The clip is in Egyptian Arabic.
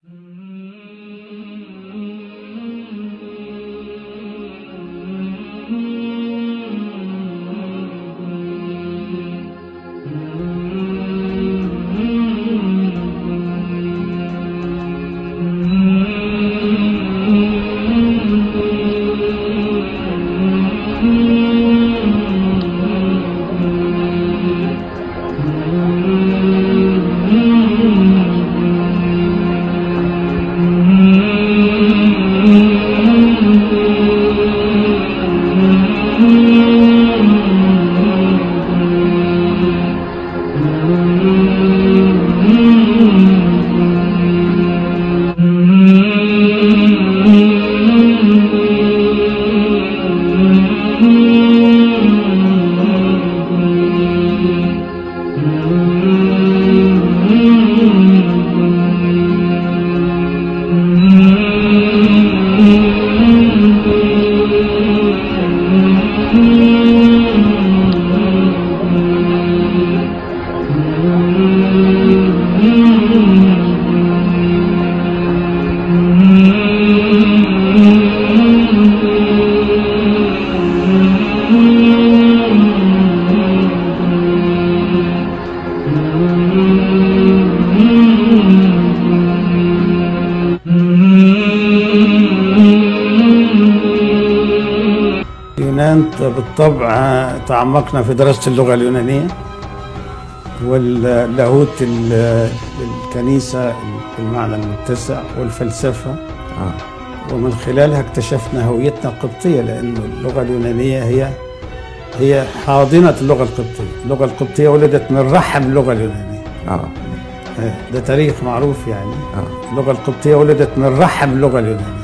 اليونان بالطبع تعمقنا في دراسة اللغة اليونانية واللاهوت ال- الكنيسة بالمعنى المتسع والفلسفة آه. ومن خلالها اكتشفنا هويتنا القبطية لأن اللغة اليونانية هي هي حاضنة اللغة القبطية اللغة القبطية ولدت من رحم اللغة اليونانية اه ده تاريخ معروف يعني اه اللغة القبطية ولدت من رحم اللغة اليونانية